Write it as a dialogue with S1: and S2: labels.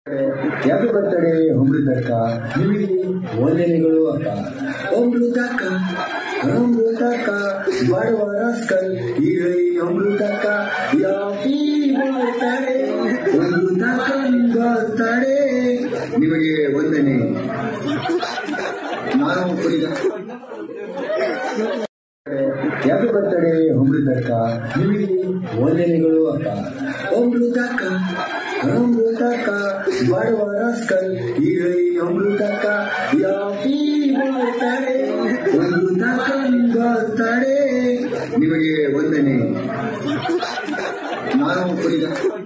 S1: ಯಾಕೆ ಬರ್ತಡೆ ಅಮೃತಕ್ಕ ನಿಮಗೆ ವಂದನೆಗಳು ಅಕ್ಕ ಅಮೃತಕ್ಕ ಅಮೃತಕ್ಕ ಬಡವ ರಾಸ್ಕಲ್ ಈರೈ ಅಮೃತಕ್ಕ ಯಾಕಿ ಬರ್ತಾಳೆ ಅಮೃತಕ್ಕ ಬರ್ತಾಳೆ ನಿಮಗೆ ವಂದನೆ ನಾನು ಕುಡಿದ ಯಾಕೆ ಬರ್ತಡೆ ಅಮೃತಕ್ಕ ನಿಮಗೆ ವಂದನೆಗಳು ಅಕ್ಕ ಅಮೃತಕ್ಕ ಅಮೃತಕ್ಕ ಬಡವ ರಾಸ್ಕಲ್ ಈರೈ ಅಮೃತಕ್ಕ ಯಾಕಿ ಬರ್ತಾಳೆ ಅಮೃತಕ್ಕ ಬರ್ತಾಳೆ ನಿಮಗೆ ವಂದನೆ ನಾನು ಕುಡಿದ